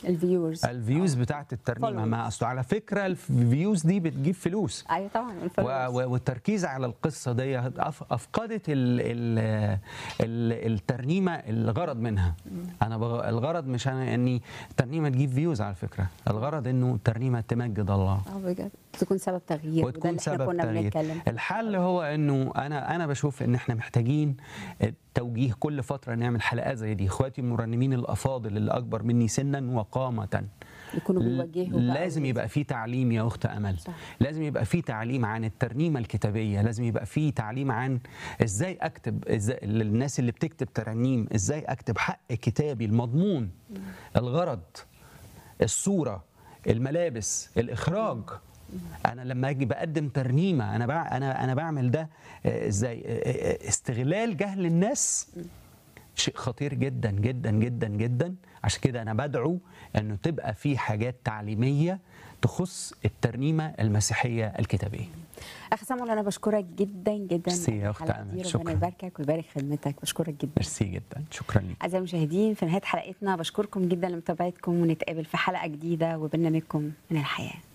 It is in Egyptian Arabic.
الفيورز الفيوز بتاعت الترنيمه Followers. ما اصله على فكره الفيوز دي بتجيب فلوس ايوه طبعا و- الفولورز. و- والتركيز على القصه دي أف- افقدت ال ال ال الترنيمه الغرض منها انا بغ... الغرض مش أنا اني الترنيمه تجيب فيوز على فكره الغرض انه الترنيمه تمجد الله اه بجد تكون سبب تغيير وده وتكون اللي احنا سبب كنا تغيير بنتكلم الحل هو انه انا انا بشوف ان احنا محتاجين توجيه كل فتره نعمل حلقات زي دي اخواتي المرنمين الافاضل اللي اكبر مني سنا وقامه يكونوا بيوجهوا بقى لازم يبقى في تعليم يا اخت امل صح. لازم يبقى في تعليم عن الترنيمه الكتابيه لازم يبقى في تعليم عن ازاي اكتب ازاي للناس اللي بتكتب ترانيم ازاي اكتب حق كتابي المضمون الغرض الصوره الملابس الاخراج انا لما اجي بقدم ترنيمه انا بع... انا انا بعمل ده آه، ازاي آه، آه، استغلال جهل الناس شيء خطير جدا جدا جدا جدا عشان كده انا بدعو انه تبقى في حاجات تعليميه تخص الترنيمه المسيحيه الكتابيه اخي سامول انا بشكرك جدا جدا ميرسي يا على أخت الحلقة أمل، دي. ربنا شكراً. يباركك ويبارك خدمتك بشكرك جدا ميرسي جدا شكرا لك أعزائي المشاهدين في نهاية حلقتنا بشكركم جدا لمتابعتكم ونتقابل في حلقة جديدة وبرنامجكم من الحياة